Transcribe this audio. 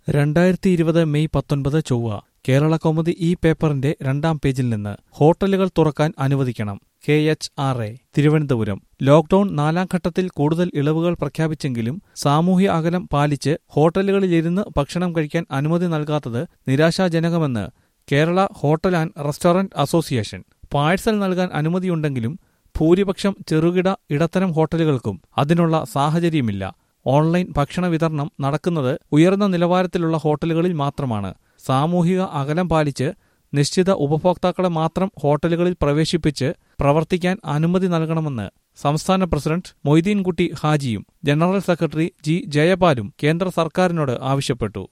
രണ്ടായിരത്തി ഇരുപത് മെയ് പത്തൊൻപത് ചൊവ്വ കേരള കൗമുദി ഈ പേപ്പറിന്റെ രണ്ടാം പേജിൽ നിന്ന് ഹോട്ടലുകൾ തുറക്കാൻ അനുവദിക്കണം K H R A Thiruvananthapuram lockdown നാലാം ഘട്ടത്തിൽ കൂടുതൽ ഇളവുകൾ പ്രഖ്യാപിച്ചെങ്കിലും സാമൂഹ്യ അകലം പാലിച്ച് ഹോട്ടലുകളിലിരുന്ന് ഭക്ഷണം കഴിക്കാൻ അനുമതി നൽകാത്തത് നിരാശാജനകമെന്ന് Kerala hotel and restaurant association parcel നൽകാൻ അനുമതിയുണ്ടെങ്കിലും ഭൂരിപക്ഷം ചെറുകിട ഇടത്തരം ഹോട്ടലുകൾക്കും അതിനുള്ള സാഹചര്യമില്ല ഓൺലൈൻ ഭക്ഷണ വിതരണം നടക്കുന്നത് ഉയർന്ന നിലവാരത്തിലുള്ള ഹോട്ടലുകളിൽ മാത്രമാണ് സാമൂഹിക അകലം പാലിച്ച് നിശ്ചിത ഉപഭോക്താക്കളെ മാത്രം ഹോട്ടലുകളിൽ പ്രവേശിപ്പിച്ച് പ്രവർത്തിക്കാൻ അനുമതി നൽകണമെന്ന് സംസ്ഥാന പ്രസിഡന്റ് മൊയ്തീൻകുട്ടി ഹാജിയും ജനറൽ സെക്രട്ടറി ജി ജയപാലും കേന്ദ്ര സർക്കാരിനോട് ആവശ്യപ്പെട്ടു